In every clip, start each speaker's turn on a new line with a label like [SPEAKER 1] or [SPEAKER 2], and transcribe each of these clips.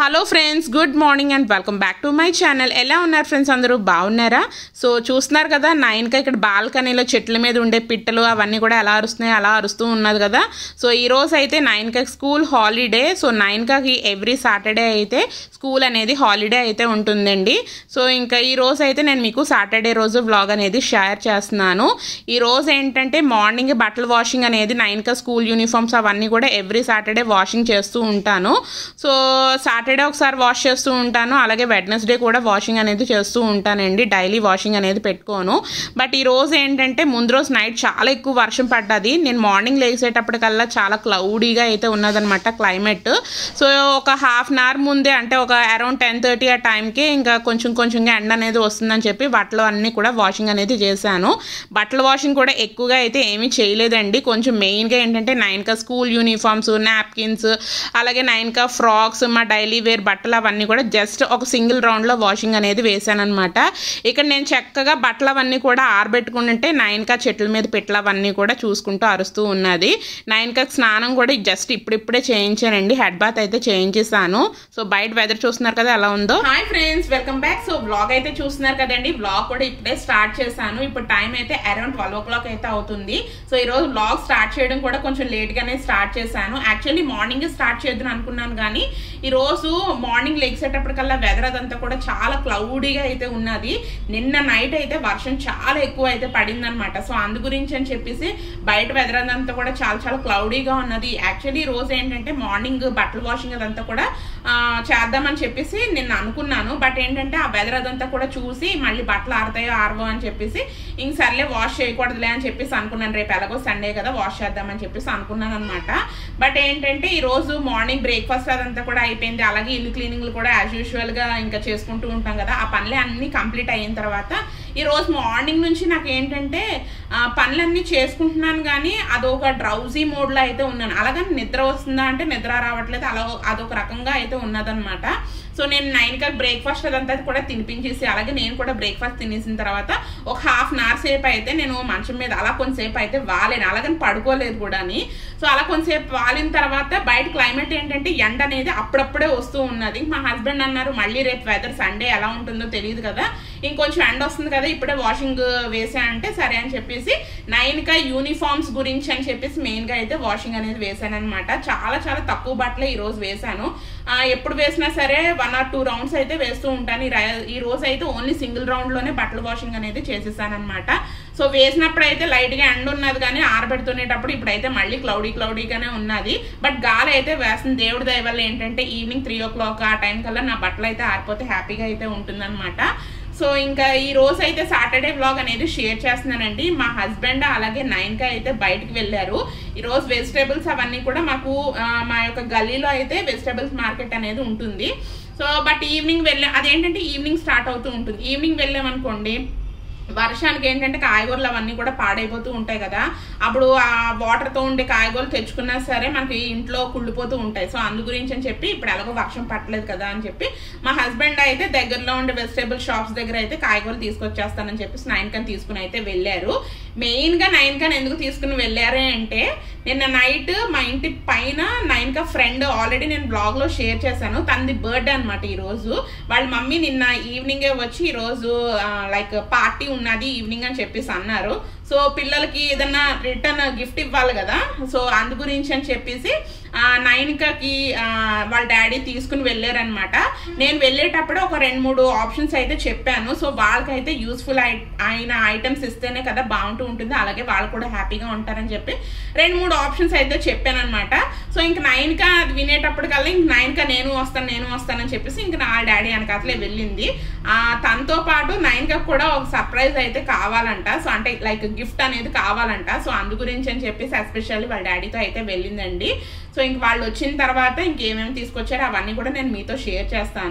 [SPEAKER 1] Hello friends good morning and welcome back to my channel ఎలా ఉన్నారు friends అందరూ బాగున్నారా సో చూస్తున్నారు కదా నైన్కా ఇక్కడ బాల్కనీలో చెట్ల మీద ఉండే పిట్టలు అవన్నీ కూడా ఎలా అరుస్తున్నాయి అలా అరుస్తూ ఉన్నది కదా సో ఈ రోజు అయితే నైన్కా స్కూల్ హాలిడే సో నైన్కాకి ఎవ్రీ సాటర్డే అయితే స్కూల్ అనేది హాలిడే అయితే ఉంటుందండి సో ఇంకా ఈ రోజు అయితే నేను మీకు సాటర్డే రోజు వ్లాగ్ అనేది షేర్ చేస్తున్నాను ఈ రోజు ఏంటంటే మార్నింగ్ బట్టలు వాషింగ్ అనేది నైన్కా స్కూల్ యూనిఫామ్స్ అవన్నీ కూడా ఎవ్రీ సాటర్డే వాషింగ్ చేస్తూ ఉంటాను సో సాటర్డే ఒకసారి వాష్ చేస్తూ ఉంటాను అలాగే వెడ్నెస్డే కూడా వాషింగ్ అనేది చేస్తూ ఉంటానండి డైలీ వాషింగ్ అనేది పెట్టుకోను బట్ ఈ రోజు ఏంటంటే ముందు రోజు నైట్ చాలా ఎక్కువ వర్షం పడ్డది నేను మార్నింగ్ లేచేటప్పటికల్లా చాలా క్లౌడీగా అయితే ఉన్నదనమాట క్లైమేట్ సో ఒక హాఫ్ అన్ అవర్ ముందే అంటే ఒక అరౌండ్ టెన్ థర్టీ ఆ టైంకి ఇంకా కొంచెం కొంచెంగా ఎండ అనేది వస్తుందని చెప్పి బట్టలు అన్నీ కూడా వాషింగ్ అనేది చేశాను బట్టల వాషింగ్ కూడా ఎక్కువగా అయితే ఏమీ చేయలేదండి కొంచెం మెయిన్గా ఏంటంటే నైన్కా స్కూల్ యూనిఫామ్స్ నాప్కిన్స్ అలాగే నైన్కా ఫ్రాక్స్ మా డైలీ వేర్ బట్టలు అవన్నీ కూడా జస్ట్ ఒక సింగిల్ రౌండ్లో వాషింగ్ అనేది వేసాను అనమాట ఇక్కడ నేను చక్కగా బట్టలు అవన్నీ కూడా ఆరబెట్టుకుంటుంటే నైన్కా చెట్ల మీద పెట్టలు అవన్నీ కూడా చూసుకుంటూ అరుస్తూ ఉన్నది నైన్కా స్నానం కూడా జస్ట్ ఇప్పుడిప్పుడే చేయించానండి హెడ్ బాత్ అయితే చేయించేసాను సో బయట వెదర్ చూస్తున్నారు కదా ఎలా ఉందో hi friends welcome back so blog అయితే చూస్తున్నారు కదండి బ్లాగ్ కూడా ఇప్పుడే స్టార్ట్ చేశాను ఇప్పుడు టైం అయితే అరౌండ్ ట్వెల్వ్ ఓ క్లాక్ అయితే అవుతుంది సో ఈ రోజు బ్లాగ్ స్టార్ట్ చేయడం కూడా కొంచెం లేట్ గానే స్టార్ట్ చేశాను యాక్చువల్లీ మార్నింగ్ స్టార్ట్ చేద్దాం అనుకున్నాను కానీ ఈ రోజు మార్నింగ్ లెగ్సేటప్పటికల్లా వెదర్ అదంతా కూడా చాలా క్లౌడీగా అయితే ఉన్నది నిన్న నైట్ అయితే వర్షం చాలా ఎక్కువ అయితే పడిందనమాట సో అందు గురించి అని చెప్పేసి బయట వెదర్ అదంతా కూడా చాలా చాలా క్లౌడీగా ఉన్నది యాక్చువల్లీ ఈ రోజు ఏంటంటే మార్నింగ్ బట్టలు వాషింగ్ అదంతా కూడా ఆ, చేద్దామని చెప్పేసి నేను అనుకున్నాను బట్ ఏంటంటే ఆ వెదర్ అదంతా కూడా చూసి మళ్ళీ బట్టలు ఆరుతాయో ఆరవో అని చెప్పేసి ఇంక సర్లే వాష్ చేయకూడదులే అని చెప్పేసి అనుకున్నాను రేపు ఎలాగో సండే కదా వాష్ చేద్దామని చెప్పేసి అనుకున్నాను అనమాట బట్ ఏంటంటే ఈ రోజు మార్నింగ్ బ్రేక్ఫాస్ట్ అదంతా కూడా అయిపోయింది అలాగే ఇల్లు క్లీనింగ్లు కూడా యాజ్ యూజువల్ గా ఇంకా చేసుకుంటూ ఉంటాం కదా ఆ పనులే అన్ని కంప్లీట్ అయిన తర్వాత ఈ రోజు మార్నింగ్ నుంచి నాకు ఏంటంటే ఆ, పనులన్నీ చేసుకుంటున్నాను కానీ అదొక డ్రౌజీ మోడ్ లో అయితే ఉన్నాను అలాగని నిద్ర వస్తుందా అంటే నిద్ర రావట్లేదు అలా అదొక రకంగా అయితే ఉన్నదన్నమాట సో నేను నైన్ కా బ్రేక్ఫాస్ట్ అదంతా కూడా తినిపించేసి అలాగే నేను కూడా బ్రేక్ఫాస్ట్ తినేసిన తర్వాత ఒక హాఫ్ అన్ అవర్ సేపు అయితే నేను మంచం మీద అలా కొంతసేపు అయితే వాలేను అలాగని పడుకోలేదు కూడా సో అలా కొంతసేపు వాలిన తర్వాత బయట క్లైమేట్ ఏంటంటే ఎండ అనేది అప్పుడప్పుడే వస్తూ ఉన్నది మా హస్బెండ్ అన్నారు మళ్ళీ రేపు వెదర్ సండే ఎలా ఉంటుందో తెలియదు కదా ఇంకొంచెం ఎండ వస్తుంది కదా ఇప్పుడే వాషింగ్ వేసా అంటే సరే అని చెప్పేసి నైన్ కా యూనిఫామ్స్ గురించి అని చెప్పేసి మెయిన్ గా అయితే వాషింగ్ అనేది వేసాను అనమాట చాలా చాలా తక్కువ బట్టలే ఈ రోజు వేసాను ఆ, ఎప్పుడు వేసినా సరే వన్ ఆర్ టూ రౌండ్స్ అయితే వేస్తూ ఉంటాను ఈ రై- ఈ రోజు అయితే ఓన్లీ సింగిల్ రౌండ్ లోనే బట్టల వాషింగ్ అనేది చేసేసాను అనమాట సో వేసినప్పుడు అయితే లైట్ గా ఎండ ఉన్నది కానీ ఆరబెడుతునేటప్పుడు ఇప్పుడైతే మళ్ళీ క్లౌడీ క్లౌడీగానే ఉన్నది బట్ గాలి అయితే వేస్తుంది దేవుడి దయ వల్ల ఏంటంటే ఈవినింగ్ త్రీ ఓ క్లాక్ ఆ టైం కల్లా నా బట్టలు అయితే ఆరిపోతే హ్యాపీగా అయితే ఉంటుందన్నమాట సో ఇంకా ఈ రోజు అయితే సాటర్డే వ్లాగ్ అనేది షేర్ చేస్తున్నానండి మా హస్బెండ్ అలాగే నైన్ కా అయితే బయటకు వెళ్ళారు ఈ రోజు వెజిటేబుల్స్ అవన్నీ కూడా మాకు ఆ, మా యొక్క గల్లీలో అయితే వెజిటేబుల్స్ మార్కెట్ అనేది ఉంటుంది సో బట్ ఈవినింగ్ వెళ్ళే అదేంటంటే ఈవినింగ్ స్టార్ట్ అవుతూ ఉంటుంది ఈవినింగ్ వెళ్ళామనుకోండి వర్షానికి ఏంటంటే కాయగూరలు అవన్నీ కూడా పాడైపోతూ ఉంటాయి కదా అప్పుడు ఆ వాటర్తో ఉండే కాయగూరలు తెచ్చుకున్నా సరే మనకి ఇంట్లో కుళ్ళిపోతూ ఉంటాయి సో అందు గురించి అని చెప్పి ఇప్పుడు ఎలాగో వర్షం పట్టలేదు కదా అని చెప్పి మా హస్బెండ్ అయితే దగ్గరలో ఉండే వెజిటేబుల్ షాప్స్ దగ్గర అయితే కాయగూరలు తీసుకొచ్చేస్తానని చెప్పేసి నైన్ కన్ తీసుకుని అయితే వెళ్ళారు మెయిన్ గా నైన్ కన్ ఎందుకు తీసుకుని వెళ్ళారు అంటే నిన్న నైట్ మా ఇంటి పైన నైన్ కా ఫ్రెండ్ ఆల్రెడీ నేను బ్లాగ్ లో షేర్ చేశాను తనది బర్త్డే అనమాట ఈ రోజు వాళ్ళ మమ్మీ నిన్న ఈవినింగే వచ్చి ఈ రోజు లైక్ పార్టీ ఉన్నది ఈవినింగ్ అని చెప్పేసి అన్నారు సో పిల్లలకి ఏదన్నా రిటర్న్ గిఫ్ట్ ఇవ్వాలి కదా సో అందు గురించి అని చెప్పేసి ఆ, నైనికకి ఆ, వాళ్ళ డాడీ తీసుకుని వెళ్ళారనమాట నేను వెళ్ళేటప్పుడు ఒక రెండు మూడు ఆప్షన్స్ అయితే చెప్పాను సో వాళ్ళకైతే యూస్ఫుల్ అయిన ఐటమ్స్ ఇస్తేనే కదా బాగుంటూ ఉంటుంది అలాగే వాళ్ళు కూడా హ్యాపీగా ఉంటారని చెప్పి రెండు మూడు ఆప్షన్స్ అయితే చెప్పాను అనమాట సో ఇంక నైన్క అది వినేటప్పటికల్లా ఇంక నైన్క నేను వస్తాను నేను వస్తానని చెప్పేసి ఇంక నా డాడీ వెనకాతలే వెళ్ళింది ఆ, తనతో పాటు నైన్క కూడా ఒక సర్ప్రైజ్ అయితే కావాలంట సో అంటే లైక్ గిఫ్ట్ అనేది కావాలంట సో అందు గురించి అని చెప్పేసి ఎస్పెషల్లీ వాళ్ళ డాడీతో అయితే వెళ్ళిందండి సో ఇంక వాళ్ళు వచ్చిన తర్వాత ఇంకేమేమి తీసుకొచ్చారో అవన్నీ కూడా నేను మీతో షేర్ చేస్తాను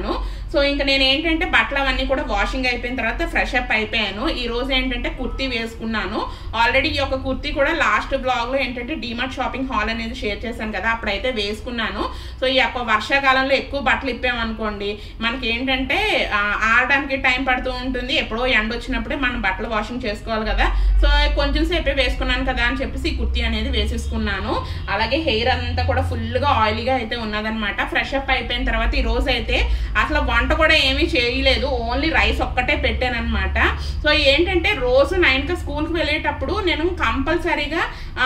[SPEAKER 1] సో ఇంకా నేను ఏంటంటే బట్టలు అవన్నీ కూడా వాషింగ్ అయిపోయిన తర్వాత ఫ్రెష్ అప్ అయిపోయాను ఈ రోజు ఏంటంటే కుర్తీ వేసుకున్నాను ఆల్రెడీ ఈ యొక్క కుర్తీ కూడా లాస్ట్ బ్లాగ్ లో ఏంటంటే డిమార్ట్ షాపింగ్ హాల్ అనేది షేర్ చేశాను కదా అప్పుడైతే వేసుకున్నాను సో ఈ యొక్క వర్షాకాలంలో ఎక్కువ బట్టలు ఇప్పామనుకోండి మనకి ఏంటంటే ఆ, ఆడడానికి టైం పడుతూ ఉంటుంది ఎప్పుడో ఎండ వచ్చినప్పుడే మనం బట్టలు వాషింగ్ చేసుకోవాలి కదా సో కొంచెం సేపే వేసుకున్నాను కదా అని చెప్పేసి ఈ కుర్తీ అనేది వేసేసుకున్నాను అలాగే హెయిర్ అంతా కూడా ఫుల్గా ఆయిలీగా అయితే ఉన్నదనమాట ఫ్రెష్ అప్ అయిపోయిన తర్వాత ఈ రోజు అయితే అసలు వంట కూడా ఏమీ చేయలేదు ఓన్లీ రైస్ ఒక్కటే పెట్టానమాట సో ఏంటంటే రోజు నైన్కి స్కూల్కి వెళ్ళేటప్పుడు నేను కంపల్సరీగా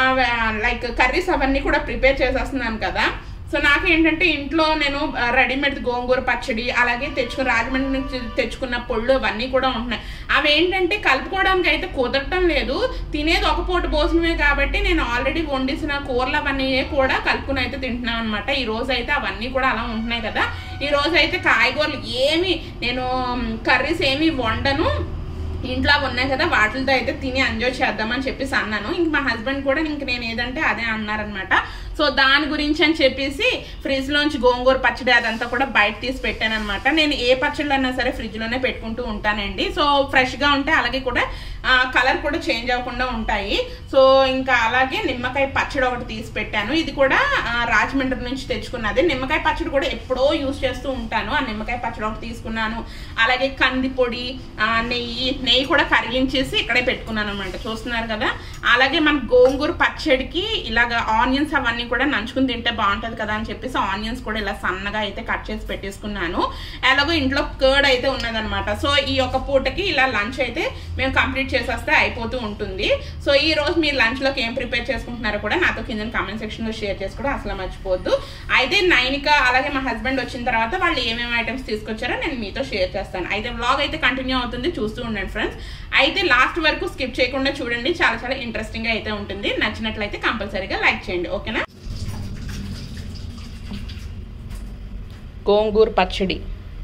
[SPEAKER 1] లైక్ కర్రీస్ అవన్నీ కూడా ప్రిపేర్ చేసేస్తున్నాను కదా సో నాకు ఏంటంటే ఇంట్లో నేను ఆ, రెడీమేడ్ గోంగూర పచ్చడి అలాగే తెచ్చుకున్న రాజమండ్రి నుంచి తెచ్చుకున్న పొళ్ళు అవన్నీ కూడా ఉంటున్నాయి అవి ఏంటంటే కలుపుకోవడానికి అయితే కుదరటం లేదు తినేది ఒక పూట భోజనమే కాబట్టి నేను ఆల్రెడీ వండిసిన కూరలు అవన్నీ కూడా కలుపుకుని అయితే తింటున్నాను అనమాట ఈ రోజు అయితే అవన్నీ కూడా అలా ఉంటున్నాయి కదా ఈ రోజు అయితే కాయగూరలు ఏమి నేను కర్రీస్ ఏమి వండను ఇంట్లో అవి ఉన్నాయి కదా వాటితో అయితే తిని ఎంజాయ్ చేద్దామని చెప్పేసి అన్నాను ఇంక మా హస్బెండ్ కూడా ఇంక నేను ఏదంటే అదే అన్నారనమాట సో దాని గురించి అని చెప్పేసి ఫ్రిడ్జ్ లోంచి గోంగూర పచ్చడి అదంతా కూడా బయట తీసి పెట్టాను అనమాట నేను ఏ పచ్చళ్ళు అన్నా సరే ఫ్రిడ్జ్ లోనే పెట్టుకుంటూ ఉంటానండి సో ఫ్రెష్ గా ఉంటే అలాగే కూడా కలర్ కూడా చేంజ్ అవ్వకుండా ఉంటాయి సో ఇంకా అలాగే నిమ్మకాయ పచ్చడి ఒకటి తీసి పెట్టాను ఇది కూడా ఆ, రాజమండ్రి నుంచి తెచ్చుకున్నది నిమ్మకాయ పచ్చడి కూడా ఎప్పుడో యూస్ చేస్తూ ఉంటాను ఆ నిమ్మకాయ పచ్చడి ఒకటి తీసుకున్నాను అలాగే కంది పొడి ఆ, నెయ్యి నెయ్యి కూడా కరిగించేసి ఇక్కడే పెట్టుకున్నాను అనమాట చూస్తున్నారు కదా అలాగే మన గోంగూర పచ్చడికి ఇలాగ ఆనియన్స్ అవన్నీ కూడా నంచుకుని తింటే బాగుంటది కదా అని చెప్పేసి ఆనియన్స్ కూడా ఇలా సన్నగా అయితే కట్ చేసి పెట్టేసుకున్నాను ఎలాగో ఇంట్లో కర్డ్ అయితే ఉన్నదన్నమాట సో ఈ యొక్క పూటకి ఇలా లంచ్ అయితే మేము కంప్లీట్ చేసేస్తే అయిపోతూ ఉంటుంది సో ఈ రోజు మీరు లంచ్ లోకి ఏం ప్రిపేర్ చేసుకుంటున్నారో కూడా నాతో కింద కామెంట్ సెక్షన్ లో షేర్ చేసుకోవడం అసలు మర్చిపోవద్దు అయితే నైనిక అలాగే మా హస్బెండ్ వచ్చిన తర్వాత వాళ్ళు ఏమేమి ఐటమ్స్ తీసుకొచ్చారో నేను మీతో షేర్ చేస్తాను అయితే వ్లాగ్ అయితే కంటిన్యూ అవుతుంది చూస్తూ ఉండండి ఫ్రెండ్స్ అయితే లాస్ట్ వరకు స్కిప్ చేయకుండా చూడండి చాలా చాలా ఇంట్రెస్టింగ్ గా అయితే ఉంటుంది నచ్చినట్లయితే కంపల్సరీగా లైక్ చేయండి ఓకేనా గోంగూర పచ్చడి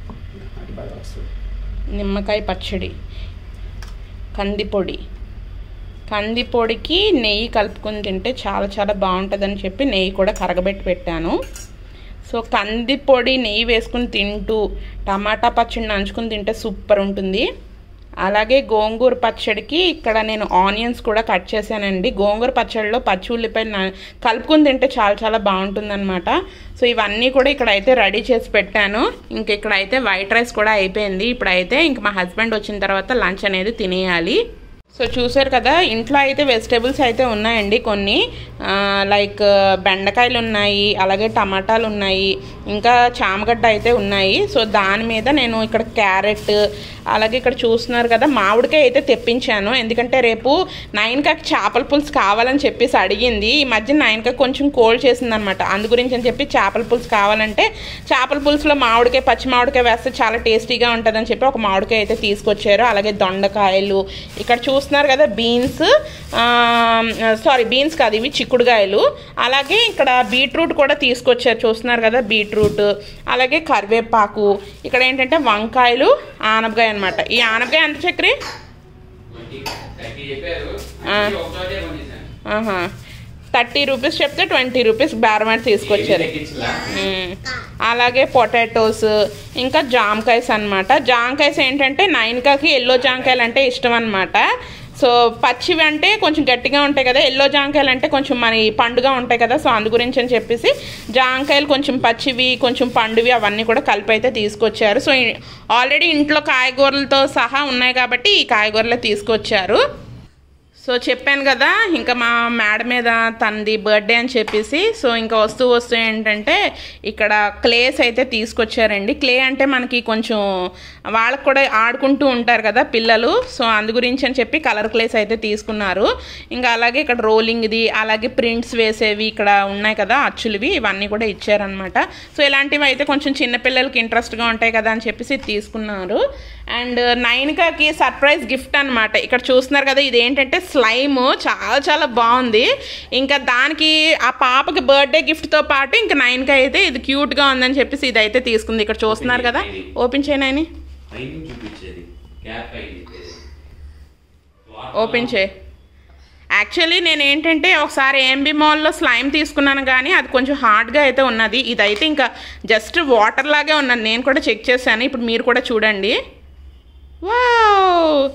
[SPEAKER 1] నిమ్మకాయ పచ్చడి కందిపొడి కందిపొడికి నెయ్యి కలుపుకొని తింటే చాలా చాలా బాగుంటుందని చెప్పి నెయ్యి కూడా కరగబెట్టి పెట్టాను సో కందిపొడి నెయ్యి వేసుకుని తింటూ టమాటా పచ్చడి నంచుకుని తింటే సూపర్ ఉంటుంది అలాగే గోంగూర పచ్చడికి ఇక్కడ నేను ఆనియన్స్ కూడా కట్ చేశానండి గోంగూర పచ్చడిలో పచ్చి ఉల్లిపాయ న- కలుపుకుని తింటే చాలా చాలా బాగుంటుందన్నమాట సో ఇవన్నీ కూడా ఇక్కడ అయితే రెడీ చేసి పెట్టాను ఇంక ఇక్కడ అయితే వైట్ రైస్ కూడా అయిపోయింది ఇప్పుడైతే ఇంక మా హస్బెండ్ వచ్చిన తర్వాత లంచ్ అనేది తినేయాలి సో చూసారు కదా ఇంట్లో అయితే వెజిటేబుల్స్ అయితే ఉన్నాయండి కొన్ని ఆ, లైక్ బెండకాయలు ఉన్నాయి అలాగే టమాటాలు ఉన్నాయి ఇంకా చామగడ్డ అయితే ఉన్నాయి సో దాని మీద నేను ఇక్కడ క్యారెట్ అలాగే ఇక్కడ చూస్తున్నారు కదా మామిడికాయ అయితే తెప్పించాను ఎందుకంటే రేపు నైన్కాకి చేపల పులుసు కావాలని చెప్పేసి అడిగింది ఈ మధ్య నైన్కా కొంచెం కోల్డ్ చేసిందనమాట అందు గురించి అని చెప్పి చేపల పులుసు కావాలంటే చేపల పులుసులో మామిడికాయ పచ్చి మామిడికాయ వేస్తే చాలా టేస్టీగా ఉంటుందని చెప్పి ఒక మామిడికాయ అయితే తీసుకొచ్చారు అలాగే దొండకాయలు ఇక్కడ చూస్తున్నారు కదా బీన్స్ సారీ బీన్స్ కాదు ఇవి చిక్కుడుకాయలు అలాగే ఇక్కడ బీట్రూట్ కూడా తీసుకొచ్చారు చూస్తున్నారు కదా బీట్రూట్ అలాగే కరివేపాకు ఇక్కడ ఏంటంటే వంకాయలు ఆనపకాయ అనమాట ఈ ఆనపకాయ ఎంత చక్రి ఆహా థర్టీ రూపీస్ చెప్తే ట్వంటీ రూపీస్ బేరమాట తీసుకొచ్చారు మ్మ్. అలాగే పొటాటోస్ ఇంకా జామకాయస్ అన్నమాట జామకాయస్ ఏంటంటే నైన్కాకి ఎల్లో జామకాయలు అంటే ఇష్టం అనమాట సో పచ్చివి అంటే కొంచెం గట్టిగా ఉంటాయి కదా ఎల్లో జామకాయలు అంటే కొంచెం మన పండుగా ఉంటాయి కదా సో అందు గురించి అని చెప్పేసి జామకాయలు కొంచెం పచ్చివి కొంచెం పండువి అవన్నీ కూడా కలిపి అయితే తీసుకొచ్చారు సో ఆల్రెడీ ఇంట్లో కాయగూరలతో సహా ఉన్నాయి కాబట్టి ఈ కాయగూరలే తీసుకొచ్చారు సో చెప్పాను కదా ఇంకా మా మేడ మీద తనది బర్త్డే అని చెప్పేసి సో ఇంకా వస్తూ వస్తూ ఏంటంటే ఇక్కడ క్లేస్ అయితే తీసుకొచ్చారండి క్లే అంటే మనకి కొంచెం వాళ్ళకు కూడా ఆడుకుంటూ ఉంటారు కదా పిల్లలు సో అందు గురించి అని చెప్పి కలర్ క్లేస్ అయితే తీసుకున్నారు ఇంకా అలాగే ఇక్కడ రోలింగ్ది అలాగే ప్రింట్స్ వేసేవి ఇక్కడ ఉన్నాయి కదా అచ్చులవి ఇవన్నీ కూడా ఇచ్చారనమాట సో ఇలాంటివి అయితే కొంచెం చిన్నపిల్లలకి ఇంట్రెస్ట్గా ఉంటాయి కదా అని చెప్పేసి ఇది తీసుకున్నారు అండ్ నైన్కాకి సర్ప్రైజ్ గిఫ్ట్ అన్నమాట ఇక్కడ చూస్తున్నారు కదా ఇది ఏంటంటే స్లైమ్ చాలా చాలా బాగుంది ఇంకా దానికి ఆ పాపకి బర్త్డే గిఫ్ట్తో పాటు ఇంకా నైన్కి అయితే ఇది క్యూట్గా ఉందని చెప్పేసి ఇది అయితే తీసుకుంది ఇక్కడ చూస్తున్నారు కదా ఓపెన్ చేయనని
[SPEAKER 2] పైన చూపించేది క్యాప్ పైన
[SPEAKER 1] ఓపెన్ చేయి యాక్చువల్లీ నేను ఏంటంటే ఒకసారి ఏఎంబి మాల్లో స్లైమ్ తీసుకున్నాను కానీ అది కొంచెం హార్డ్గా అయితే ఉన్నది ఇదైతే ఇంకా జస్ట్ వాటర్ లాగే ఉన్నది నేను కూడా చెక్ చేశాను ఇప్పుడు మీరు కూడా చూడండి వావ్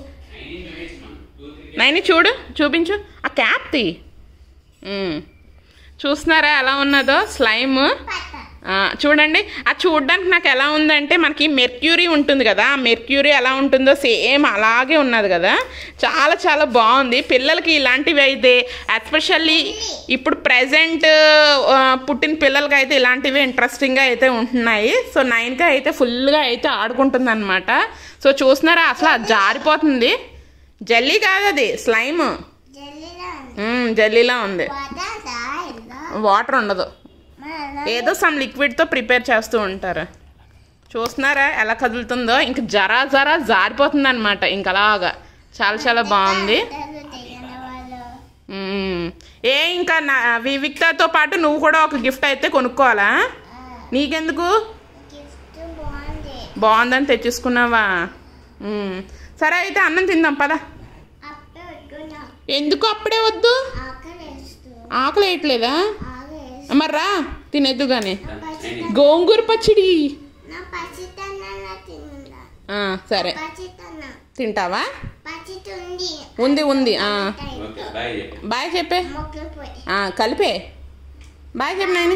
[SPEAKER 1] నైని చూడు చూపించు ఆ క్యాప్ తీ మ్మ్. చూస్తున్నారా ఎలా ఉన్నదో స్లైమ్ ఆ, చూడండి అది చూడడానికి నాకు ఎలా ఉందంటే మనకి మెర్క్యూరీ ఉంటుంది కదా ఆ మెర్క్యూరీ ఎలా ఉంటుందో సేమ్ అలాగే ఉన్నది కదా చాలా చాలా బాగుంది పిల్లలకి ఇలాంటివి అయితే ఎస్పెషల్లీ ఇప్పుడు ప్రజెంట్ పుట్టిన పిల్లలకి అయితే ఇలాంటివి ఇంట్రెస్టింగ్గా అయితే ఉంటున్నాయి సో నైన్గా అయితే ఫుల్గా అయితే ఆడుకుంటుంది అనమాట సో చూస్తున్నారా అసలు అది జారిపోతుంది జల్లీ కాదు అది స్లైమ్
[SPEAKER 2] జల్లిలో
[SPEAKER 1] మ్మ్, జల్లీలా ఉంది
[SPEAKER 2] వదదా ఇలా
[SPEAKER 1] వాటర్ ఉండదు
[SPEAKER 2] మన
[SPEAKER 1] ఏదో సమ్ లిక్విడ్తో ప్రిపేర్ చేస్తూ ఉంటారు చూస్తున్నారా ఎలా కదులుతుందో ఇంక జరా జరా జారిపోతుంది అనమాట ఇంక అలాగా చాలా చాలా బాగుంది
[SPEAKER 2] తెగిన వాళ్ళు
[SPEAKER 1] మ్మ్. ఏ ఇంకా నా వివిక్తతో పాటు నువ్వు కూడా ఒక గిఫ్ట్ అయితే కొనుక్కోవాలా నీకెందుకు
[SPEAKER 2] గిఫ్ట్ బాగుంది
[SPEAKER 1] బాగుందని తెచ్చేసుకున్నావా మ్మ్. సరే అయితే అన్నం తిందాం పద
[SPEAKER 2] అప్పుడే పెట్టుకున్నా
[SPEAKER 1] ఎందుకు అప్పుడే వద్దు
[SPEAKER 2] ఆకలి వేస్తూ
[SPEAKER 1] ఆకలి వేయట్లేదా
[SPEAKER 2] ఆకలి వేస్తూ
[SPEAKER 1] మరి రా తినేద్దు కానీ
[SPEAKER 2] నా పసి
[SPEAKER 1] గోంగూర పచ్చడి
[SPEAKER 2] నా పసితనంలో తిన్నా
[SPEAKER 1] ఆ, సరే
[SPEAKER 2] పసితన
[SPEAKER 1] తింటావా
[SPEAKER 2] పసితుంది
[SPEAKER 1] ఉంది ఉంది ఆ.
[SPEAKER 3] ఓకే బాయ్ చెప్పు
[SPEAKER 1] బాయ్ చెప్పే
[SPEAKER 2] మొక్కలు పోయి
[SPEAKER 1] ఆ, కలిపే బాయ్ చెప్పు నాయని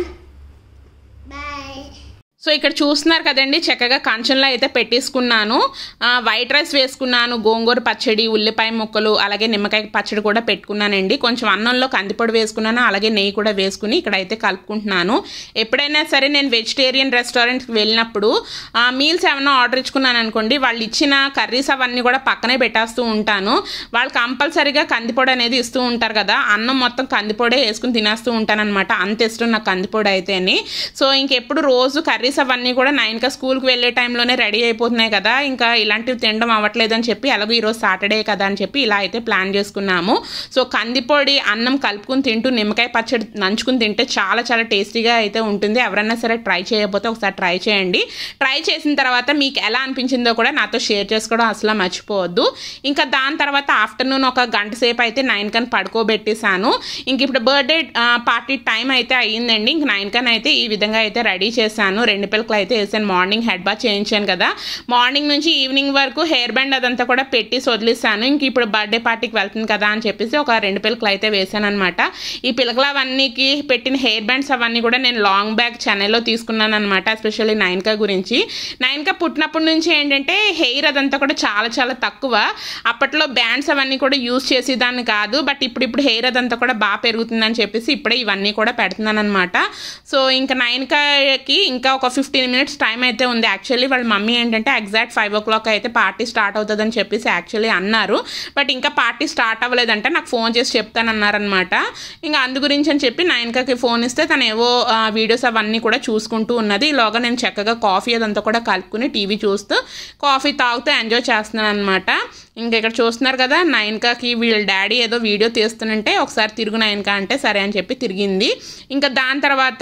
[SPEAKER 2] బాయ్
[SPEAKER 1] సో ఇక్కడ చూస్తున్నారు కదండి చక్కగా కంచంలో అయితే పెట్టేసుకున్నాను ఆ, వైట్ రైస్ వేసుకున్నాను గోంగూర పచ్చడి ఉల్లిపాయ ముక్కలు అలాగే నిమ్మకాయ పచ్చడి కూడా పెట్టుకున్నానండి కొంచెం అన్నంలో కందిపొడి వేసుకున్నాను అలాగే నెయ్యి కూడా వేసుకుని ఇక్కడ అయితే కలుపుకుంటున్నాను ఎప్పుడైనా సరే నేను వెజిటేరియన్ రెస్టారెంట్కి వెళ్ళినప్పుడు మీల్స్ ఏమైనా ఆర్డర్ ఇచ్చుకున్నాను అనుకోండి వాళ్ళు ఇచ్చిన కర్రీస్ అవన్నీ కూడా పక్కనే పెట్టేస్తూ ఉంటాను వాళ్ళు కంపల్సరీగా కందిపొడి అనేది ఇస్తూ ఉంటారు కదా అన్నం మొత్తం కందిపొడే వేసుకుని తినేస్తూ ఉంటాను అనమాట అంత ఇష్టం నాకు కందిపొడి అయితేని సో ఇంకెప్పుడు రోజు కర్రీస్ అవన్నీ కూడా నైన్కా స్కూల్కి వెళ్ళే టైంలోనే రెడీ అయిపోతున్నాయి కదా ఇంకా ఇలాంటివి తినడం అవ్వట్లేదని చెప్పి అలాగే ఈరోజు సాటర్డే కదా అని చెప్పి ఇలా అయితే ప్లాన్ చేసుకున్నాము సో కందిపొడి అన్నం కలుపుకుని తింటూ నిమ్మకాయ పచ్చడి నంచుకుని తింటే చాలా చాలా టేస్టీగా అయితే ఉంటుంది ఎవరైనా సరే ట్రై చేయకపోతే ఒకసారి ట్రై చేయండి ట్రై చేసిన తర్వాత మీకు ఎలా అనిపించిందో కూడా నాతో షేర్ చేసుకోవడం అసలు మర్చిపోవద్దు ఇంకా దాని తర్వాత ఆఫ్టర్నూన్ ఒక గంట సేపు అయితే నైన్ కన్ పడుకోబెట్టేశాను ఇంక ఇప్పుడు బర్త్డే పార్టీ టైం అయితే అయ్యిందండి ఇంక నైన్ కన్ అయితే ఈ విధంగా అయితే రెడీ చేశాను రెండు పిల్లకలు అయితే వేసాను మార్నింగ్ హెడ్ బాత్ చేయించాను కదా మార్నింగ్ నుంచి ఈవినింగ్ వరకు హెయిర్ బ్యాండ్ అదంతా కూడా పెట్టి వదిలేసాను ఇంక ఇప్పుడు బర్త్డే పార్టీకి వెళ్తుంది కదా అని చెప్పేసి ఒక రెండు పిల్లకలు అయితే వేసాను అనమాట ఈ పిలకలు అవన్నీకి పెట్టిన హెయిర్ బ్యాండ్స్ అవన్నీ కూడా నేను లాంగ్ బ్యాగ్ చెన్నైలో తీసుకున్నాను అనమాట ఎస్పెషల్లీ నైన్కా గురించి నైన్కా పుట్టినప్పటి నుంచి ఏంటంటే హెయిర్ అదంతా కూడా చాలా చాలా తక్కువ అప్పట్లో బ్యాండ్స్ అవన్నీ కూడా యూజ్ చేసేదాన్ని కాదు బట్ ఇప్పుడు ఇప్పుడు హెయిర్ అదంతా కూడా బాగా పెరుగుతుందని చెప్పేసి ఇప్పుడే ఇవన్నీ కూడా పెడుతున్నాను అనమాట సో ఇంకా నైన్కాకి ఇంకా ఒక ఫిఫ్టీన్ మినిట్స్ టైం అయితే ఉంది యాక్చువల్లీ వాళ్ళ మమ్మీ ఏంటంటే ఎగ్జాక్ట్ ఫైవ్ ఓ క్లాక్ అయితే పార్టీ స్టార్ట్ అవుతుందని చెప్పేసి యాక్చువల్లీ అన్నారు బట్ ఇంకా పార్టీ స్టార్ట్ అవ్వలేదంటే నాకు ఫోన్ చేసి చెప్తానన్నారనమాట ఇంకా అందు గురించి అని చెప్పి నైన్కాకి ఫోన్ ఇస్తే తను ఏవో వీడియోస్ అవన్నీ కూడా చూసుకుంటూ ఉన్నది ఈలోగా నేను చక్కగా కాఫీ అదంతా కూడా కలుపుకుని టీవీ చూస్తూ కాఫీ తాగుతూ ఎంజాయ్ చేస్తున్నాను అనమాట ఇంకా ఇక్కడ చూస్తున్నారు కదా నైన్కాకి వీళ్ళ డాడీ ఏదో వీడియో తీస్తుంటే ఒకసారి తిరుగు నైన్కా అంటే సరే అని చెప్పి తిరిగింది ఇంకా దాని తర్వాత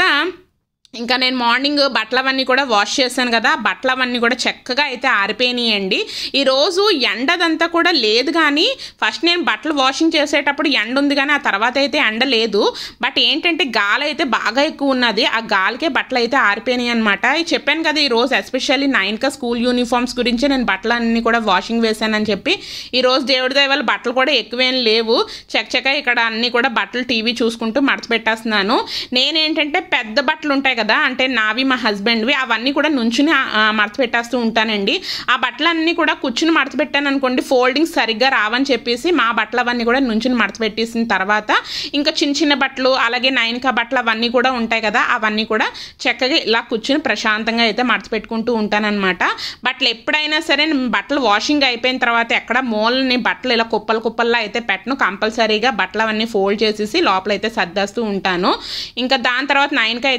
[SPEAKER 1] ఇంకా నేను మార్నింగ్ బట్టలు అవన్నీ కూడా వాష్ చేశాను కదా ఆ బట్టలు అవన్నీ కూడా చక్కగా అయితే ఆరిపోయినాయండి ఈరోజు ఎండదంతా కూడా లేదు కానీ ఫస్ట్ నేను బట్టలు వాషింగ్ చేసేటప్పుడు ఎండ ఉంది కానీ ఆ తర్వాత అయితే ఎండ లేదు బట్ ఏంటంటే గాలి అయితే బాగా ఎక్కువ ఉన్నది ఆ గాలికే బట్టలు అయితే ఆరిపోయినాయి అనమాట చెప్పాను కదా ఈ రోజు ఎస్పెషల్లీ నైన్కా స్కూల్ యూనిఫామ్స్ గురించి నేను బట్టలు అన్నీ కూడా వాషింగ్ వేశానని చెప్పి ఈ రోజు దేవుడి దయవల్ల బట్టలు కూడా ఎక్కువేం లేవు చక్కచక్క ఇక్కడ అన్నీ కూడా బట్టలు టీవీ చూసుకుంటూ మడత పెట్టేస్తున్నాను నేనేంటంటే పెద్ద బట్టలు ఉంటాయి కదా అంటే నావి మా హస్బెండ్వి అవన్నీ కూడా నుంచుని ఆ, మడత పెట్టేస్తూ ఉంటానండి ఆ బట్టలన్నీ కూడా కూర్చుని మడత పెట్టాను అనుకోండి ఫోల్డింగ్ సరిగ్గా రావని చెప్పేసి మా బట్టలు అవన్నీ కూడా నుంచుని మడత పెట్టేసిన తర్వాత ఇంకా చిన్న చిన్న బట్టలు అలాగే నైన్కా బట్టలు అవన్నీ కూడా ఉంటాయి కదా అవన్నీ కూడా చక్కగా ఇలా కూర్చుని ప్రశాంతంగా అయితే మడత పెట్టుకుంటూ ఉంటానన్నమాట బట్టలు ఎప్పుడైనా సరే నేను బట్టలు వాషింగ్ అయిపోయిన తర్వాత ఎక్కడ మూలని బట్టలు ఇలా కుప్పలు కుప్పల్లో అయితే పెట్టను కంపల్సరీగా బట్టలు అవన్నీ ఫోల్డ్ చేసేసి లోపల అయితే సర్దేస్తూ ఉంటాను ఇంకా దాని తర్వాత నైన్కి అయితే బర్త్డే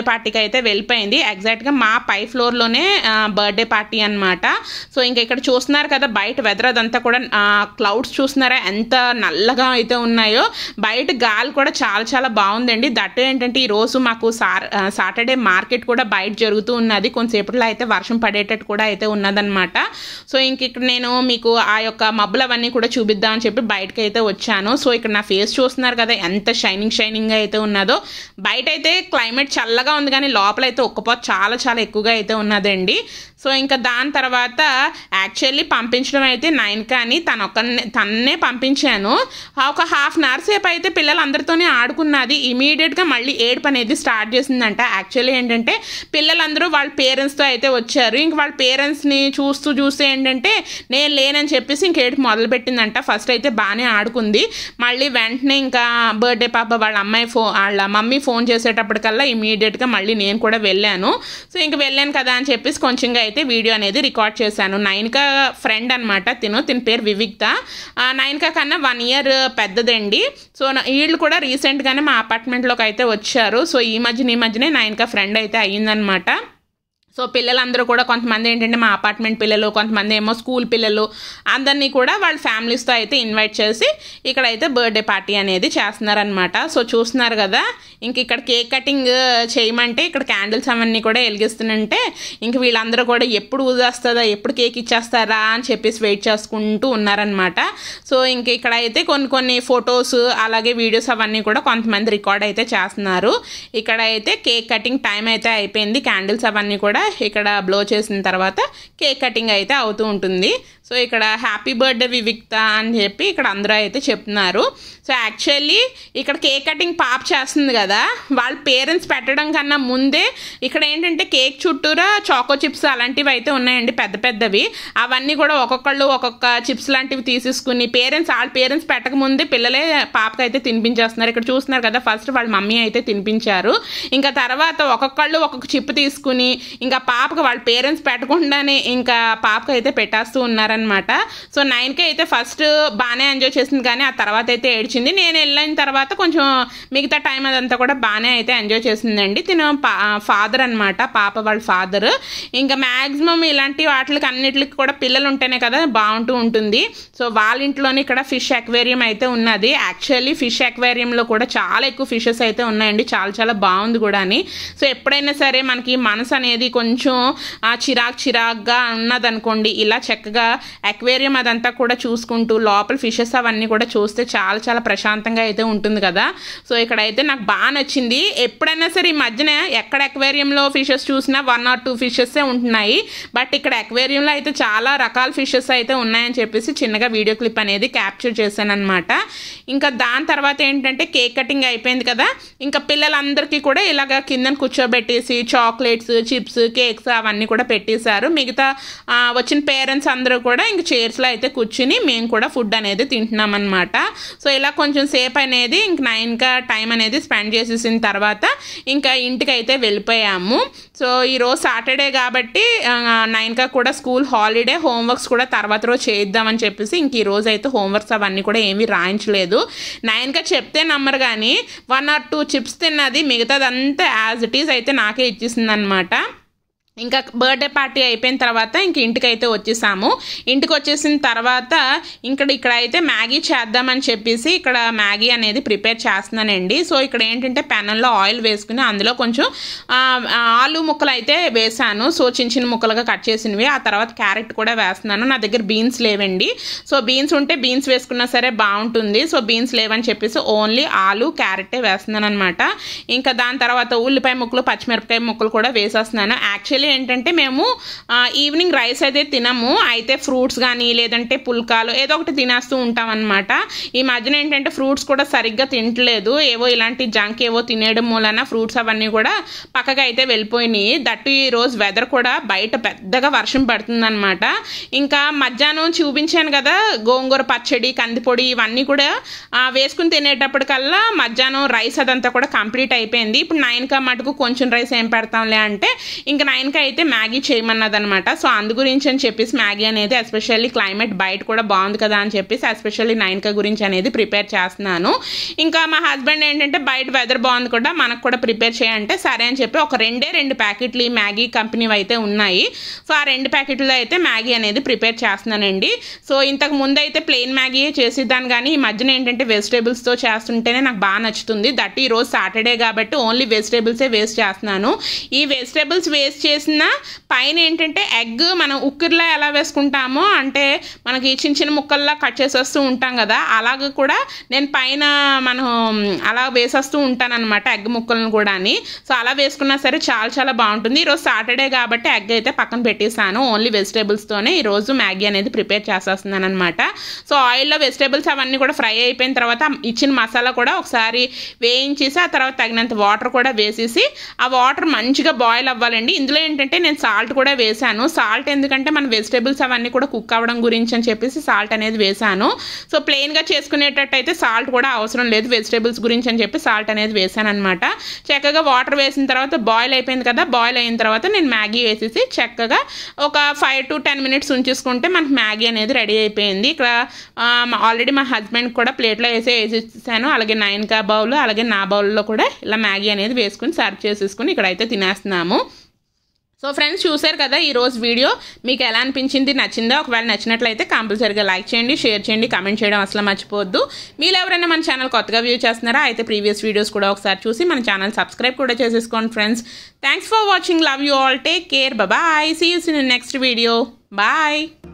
[SPEAKER 1] పార్టీకి అయితే వెళ్ళిపోయింది ఎగ్జాక్ట్గా మా పై ఫ్లోర్లోనే బర్త్డే పార్టీ అనమాట సో ఇంకా ఇక్కడ చూస్తున్నారు కదా బయట వెదర్ అదంతా కూడా క్లౌడ్స్ చూస్తున్నారా ఎంత నల్లగా అయితే ఉన్నాయో బయట గాలి కూడా చాలా చాలా బాగుందండి దట్టు ఏంటంటే ఈ రోజు మాకు సార్ సాటర్డే మార్కెట్ కూడా బయట జరుగుతూ ఉన్నది కొంతసేపట్లో అయితే వర్షం పడేటట్టు కూడా అయితే ఉన్నదన్నమాట సో ఇంక ఇక్కడ నేను మీకు ఆ యొక్క మబ్బులు అవన్నీ కూడా చూపిద్దామని చెప్పి బయటకు అయితే వచ్చాను సో ఇక్కడ నా ఫేస్ చూస్తున్నారు కదా ఎంత షైనింగ్ షైనింగ్గా అయితే ఉన్నదో బయట అయితే క్లైమేట్ చల్లగా ఉంది కానీ లోపల అయితే ఒక్కపోత చాలా చాలా ఎక్కువగా అయితే ఉన్నదండి సో ఇంకా దాని తర్వాత యాక్చువల్లీ పంపించడం అయితే నైన్ కానీ తన ఒక్క తన్నే పంపించాను ఒక హాఫ్ అన్ అవర్ సేపు అయితే పిల్లలు అందరితోనే ఆడుకున్నది ఇమీడియట్గా మళ్ళీ ఏడుపు అనేది స్టార్ట్ చేసిందంట యాక్చువల్లీ ఏంటంటే పిల్లలందరూ వాళ్ళ పేరెంట్స్తో అయితే వచ్చారు ఇంక వాళ్ళ పేరెంట్స్ని చూస్తూ చూస్తూ ఏంటంటే నేను లేనని చెప్పేసి ఇంక ఏడుపు మొదలుపెట్టిందంట ఫస్ట్ అయితే బాగానే ఆడుకుంది మళ్ళీ వెంటనే ఇంకా బర్త్డే పాప వాళ్ళ అమ్మాయి ఫో వాళ్ళ మమ్మీ ఫోన్ చేసేటప్పటికల్లా ఇమీడియట్గా మళ్ళీ నేను కూడా వెళ్ళాను సో ఇంక వెళ్ళాను కదా అని చెప్పేసి కొంచెంగా అయితే వీడియో అనేది రికార్డ్ చేశాను నైన్కా ఫ్రెండ్ అనమాట తిను తిన పేరు వివిక్త నైన్కా కన్నా వన్ ఇయర్ పెద్దదండి సో వీళ్ళు కూడా రీసెంట్గానే మా అపార్ట్మెంట్లోకి అయితే వచ్చారు సో ఈ మధ్యన ఈ మధ్యనే నైన్కా ఫ్రెండ్ అయితే అయ్యిందనమాట సో పిల్లలందరూ కూడా కొంతమంది ఏంటంటే మా అపార్ట్మెంట్ పిల్లలు కొంతమంది ఏమో స్కూల్ పిల్లలు అందరినీ కూడా వాళ్ళ ఫ్యామిలీస్తో అయితే ఇన్వైట్ చేసి ఇక్కడైతే బర్త్డే పార్టీ అనేది చేస్తున్నారనమాట సో చూస్తున్నారు కదా ఇంక ఇక్కడ కేక్ కటింగ్ చేయమంటే ఇక్కడ క్యాండిల్స్ అవన్నీ కూడా వెలిగిస్తుంటే ఇంక వీళ్ళందరూ కూడా ఎప్పుడు ఊదేస్తుందా ఎప్పుడు కేక్ ఇచ్చేస్తారా అని చెప్పేసి వెయిట్ చేసుకుంటూ ఉన్నారనమాట సో ఇంక ఇక్కడ అయితే కొన్ని కొన్ని ఫొటోస్ అలాగే వీడియోస్ అవన్నీ కూడా కొంతమంది రికార్డ్ అయితే చేస్తున్నారు ఇక్కడ అయితే కేక్ కటింగ్ టైం అయితే అయిపోయింది క్యాండిల్స్ అవన్నీ కూడా ఇక్కడ బ్లో చేసిన తర్వాత కేక్ కటింగ్ అయితే అవుతూ ఉంటుంది సో ఇక్కడ హ్యాపీ బర్త్డే వివిక్త అని చెప్పి ఇక్కడ అందరూ అయితే చెప్తున్నారు సో యాక్చువల్లీ ఇక్కడ కేక్ కటింగ్ పాప చేస్తుంది కదా వాళ్ళ పేరెంట్స్ పెట్టడం కన్నా ముందే ఇక్కడ ఏంటంటే కేక్ చుట్టూరా చాకో చిప్స్ అలాంటివి అయితే ఉన్నాయండి పెద్ద పెద్దవి అవన్నీ కూడా ఒక్కొక్కళ్ళు ఒక్కొక్క చిప్స్ లాంటివి తీసేసుకుని పేరెంట్స్ వాళ్ళ పేరెంట్స్ పెట్టక ముందే పిల్లలే పాపకి అయితే తినిపించేస్తున్నారు ఇక్కడ చూస్తున్నారు కదా ఫస్ట్ వాళ్ళ మమ్మీ అయితే తినిపించారు ఇంకా తర్వాత ఒక్కొక్కళ్ళు ఒక్కొక్క చిప్ తీసుకుని ఇంకా పాపకు వాళ్ళ పేరెంట్స్ పెట్టకుండానే ఇంకా పాపకు అయితే పెట్టేస్తూ ఉన్నారనమాట సో నైన్కి అయితే ఫస్ట్ బాగానే ఎంజాయ్ చేసింది కానీ ఆ తర్వాత అయితే ఏడ్చింది నేను వెళ్ళిన తర్వాత కొంచెం మిగతా టైం అదంతా కూడా బాగానే అయితే ఎంజాయ్ చేసిందండి తిను ఫాదర్ అనమాట పాప వాళ్ళ ఫాదర్ ఇంకా మ్యాక్సిమం ఇలాంటి వాటికి అన్నిటికి కూడా పిల్లలు ఉంటేనే కదా బాగుంటూ ఉంటుంది సో వాళ్ళ ఇంట్లోనే ఇక్కడ ఫిష్ అక్వేరియం అయితే ఉన్నది యాక్చువల్లీ ఫిష్ అక్వేరియంలో కూడా చాలా ఎక్కువ ఫిషెస్ అయితే ఉన్నాయండి చాలా చాలా బాగుంది కూడా అని సో ఎప్పుడైనా సరే మనకి మనసు అనేది కొంచెం చిరాక్ చిరాక్గా ఉన్నదనుకోండి ఇలా చక్కగా అక్వేరియం అదంతా కూడా చూసుకుంటూ లోపల ఫిషెస్ అవన్నీ కూడా చూస్తే చాలా చాలా ప్రశాంతంగా అయితే ఉంటుంది కదా సో ఇక్కడైతే నాకు బాగా నచ్చింది ఎప్పుడైనా సరే ఈ మధ్యన ఎక్కడ అక్వేరియంలో ఫిషెస్ చూసినా వన్ ఆర్ టూ ఫిషెస్సే ఉంటున్నాయి బట్ ఇక్కడ అక్వేరియంలో అయితే చాలా రకాల ఫిషెస్ అయితే ఉన్నాయని చెప్పేసి చిన్నగా వీడియో క్లిప్ అనేది క్యాప్చర్ చేశాను అనమాట ఇంకా దాని తర్వాత ఏంటంటే కేక్ కటింగ్ అయిపోయింది కదా ఇంకా పిల్లలందరికీ కూడా ఇలాగ కింద కూర్చోబెట్టేసి చాక్లెట్స్ చిప్స్ కేక్స్ అవన్నీ కూడా పెట్టేశారు మిగతా వచ్చిన పేరెంట్స్ అందరూ కూడా ఇంక చైర్స్లో అయితే కూర్చుని మేము కూడా ఫుడ్ అనేది తింటున్నాం అనమాట సో ఇలా కొంచెం సేపు అనేది ఇంక నైన్కా టైం అనేది స్పెండ్ చేసేసిన తర్వాత ఇంకా ఇంటికి అయితే వెళ్ళిపోయాము సో ఈరోజు సాటర్డే కాబట్టి నైన్కా కూడా స్కూల్ హాలిడే హోంవర్క్స్ కూడా తర్వాత రోజు చేద్దామని చెప్పేసి ఇంక ఈ రోజు అయితే హోంవర్క్స్ అవన్నీ కూడా ఏమీ రాయించలేదు నైన్కా చెప్తే నమ్మరు కానీ వన్ ఆర్ టూ చిప్స్ తిన్నది మిగతాదంతా యాజ్ ఇట్ ఈజ్ అయితే నాకే ఇచ్చేసింది అనమాట ఇంకా బర్త్డే పార్టీ అయిపోయిన తర్వాత ఇంక ఇంటికి అయితే వచ్చేసాము ఇంటికి వచ్చేసిన తర్వాత ఇక్కడ ఇక్కడ అయితే మ్యాగీ చేద్దామని చెప్పేసి ఇక్కడ మ్యాగీ అనేది ప్రిపేర్ చేస్తున్నానండి సో ఇక్కడ ఏంటంటే పెనంలో ఆయిల్ వేసుకుని అందులో కొంచెం ఆలు ముక్కలు అయితే వేసాను సో చిన్న చిన్న ముక్కలుగా కట్ చేసినవి ఆ తర్వాత క్యారెట్ కూడా వేస్తున్నాను నా దగ్గర బీన్స్ లేవండి సో బీన్స్ ఉంటే బీన్స్ వేసుకున్నా సరే బాగుంటుంది సో బీన్స్ లేవని చెప్పేసి ఓన్లీ ఆలు క్యారెటే వేస్తున్నాను అనమాట ఇంకా దాని తర్వాత ఉల్లిపాయ ముక్కలు పచ్చిమిరపకాయ ముక్కలు కూడా వేసేస్తున్నాను యాక్చువల్లీ ఏంటంటే మేము ఈవినింగ్ రైస్ అయితే తినము అయితే ఫ్రూట్స్ కానీ లేదంటే పుల్కాలు ఏదో ఒకటి తినేస్తూ ఉంటాం అనమాట ఈ మధ్యన ఏంటంటే ఫ్రూట్స్ కూడా సరిగ్గా తింటలేదు ఏవో ఇలాంటి జంక్ ఏవో తినేయడం మూలన ఫ్రూట్స్ అవన్నీ కూడా పక్కగా అయితే వెళ్ళిపోయినాయి దట్టు ఈ రోజు వెదర్ కూడా బయట పెద్దగా వర్షం పడుతుందన్నమాట ఇంకా మధ్యాహ్నం చూపించాను కదా గోంగూర పచ్చడి కందిపొడి ఇవన్నీ కూడా వేసుకుని తినేటప్పటికల్లా మధ్యాహ్నం రైస్ అదంతా కూడా కంప్లీట్ అయిపోయింది ఇప్పుడు నైన్కా మటుకు కొంచెం రైస్ ఏం పెడతాంలే అంటే ఇంకా నైన్కా నైన్కి అయితే మ్యాగీ చేయమన్నది అనమాట సో అందు గురించి అని చెప్పేసి మ్యాగీ అనేది ఎస్పెషల్లీ క్లైమేట్ బయట కూడా బాగుంది కదా అని చెప్పేసి ఎస్పెషల్లీ నైన్క గురించి అనేది ప్రిపేర్ చేస్తున్నాను ఇంకా మా హస్బెండ్ ఏంటంటే బయట వెదర్ బాగుంది కూడా మనకు కూడా ప్రిపేర్ చేయంటే సరే అని చెప్పి ఒక రెండే రెండు ప్యాకెట్లు ఈ మ్యాగీ కంపెనీ అయితే ఉన్నాయి సో ఆ రెండు ప్యాకెట్లో అయితే మ్యాగీ అనేది ప్రిపేర్ చేస్తున్నానండి సో ఇంతకు ముందు అయితే ప్లెయిన్ మ్యాగీ చేసిద్దాను కానీ ఈ మధ్యన ఏంటంటే వెజిటేబుల్స్తో చేస్తుంటేనే నాకు బాగా నచ్చుతుంది దట్ ఈ రోజు సాటర్డే కాబట్టి ఓన్లీ వెజిటేబుల్సే వేస్ట్ చేస్తున్నాను ఈ వెజిటేబుల్స్ వేస్ట్ చేసిన పైన ఏంటంటే ఎగ్ మనం ఉక్కిరిలో ఎలా వేసుకుంటామో అంటే మనకి చిన్న చిన్న ముక్కల్లా కట్ చేసేస్తూ ఉంటాం కదా అలాగ కూడా నేను పైన మనం అలా వేసేస్తూ ఉంటాను అనమాట ఎగ్ ముక్కలను కూడా సో అలా వేసుకున్నా సరే చాలా చాలా బాగుంటుంది ఈరోజు సాటర్డే కాబట్టి ఎగ్ అయితే పక్కన పెట్టేసాను ఓన్లీ వెజిటేబుల్స్తోనే ఈరోజు మ్యాగీ అనేది ప్రిపేర్ చేసేస్తున్నాను అనమాట సో ఆయిల్లో వెజిటేబుల్స్ అవన్నీ కూడా ఫ్రై అయిపోయిన తర్వాత ఇచ్చిన మసాలా కూడా ఒకసారి వేయించేసి ఆ తర్వాత తగినంత వాటర్ కూడా వేసేసి ఆ వాటర్ మంచిగా బాయిల్ అవ్వాలండి ఇందులో ఏంటంటే నేను సాల్ట్ కూడా వేసాను సాల్ట్ ఎందుకంటే మన వెజిటేబుల్స్ అవన్నీ కూడా కుక్ అవ్వడం గురించి అని చెప్పేసి సాల్ట్ అనేది వేసాను సో ప్లెయిన్గా చేసుకునేటట్టయితే సాల్ట్ కూడా అవసరం లేదు వెజిటేబుల్స్ గురించి అని చెప్పి సాల్ట్ అనేది వేసాను అనమాట చక్కగా వాటర్ వేసిన తర్వాత బాయిల్ అయిపోయింది కదా బాయిల్ అయిన తర్వాత నేను మ్యాగీ వేసేసి చక్కగా ఒక ఫైవ్ టు టెన్ మినిట్స్ ఉంచేసుకుంటే మనకు మ్యాగీ అనేది రెడీ అయిపోయింది ఇక్కడ ఆల్రెడీ మా హస్బెండ్ కూడా ప్లేట్లో వేసి వేసేసాను అలాగే నైన్ కా బౌల్ అలాగే నా బౌల్లో కూడా ఇలా మ్యాగీ అనేది వేసుకుని సర్వ్ చేసేసుకుని ఇక్కడైతే తినేస్తున్నాము సో ఫ్రెండ్స్ చూశారు కదా ఈరోజు వీడియో మీకు ఎలా అనిపించింది నచ్చిందా ఒకవేళ నచ్చినట్లయితే కంపల్సరీగా లైక్ చేయండి షేర్ చేయండి కామెంట్ చేయడం అసలు మర్చిపోవద్దు మీరు ఎవరైనా మన ఛానల్ కొత్తగా వ్యూ చేస్తున్నారా అయితే ప్రీవియస్ వీడియోస్ కూడా ఒకసారి చూసి మన ఛానల్ సబ్స్క్రైబ్ కూడా చేసేసుకోండి friends thanks for watching love you all take care bye see yous in next video bye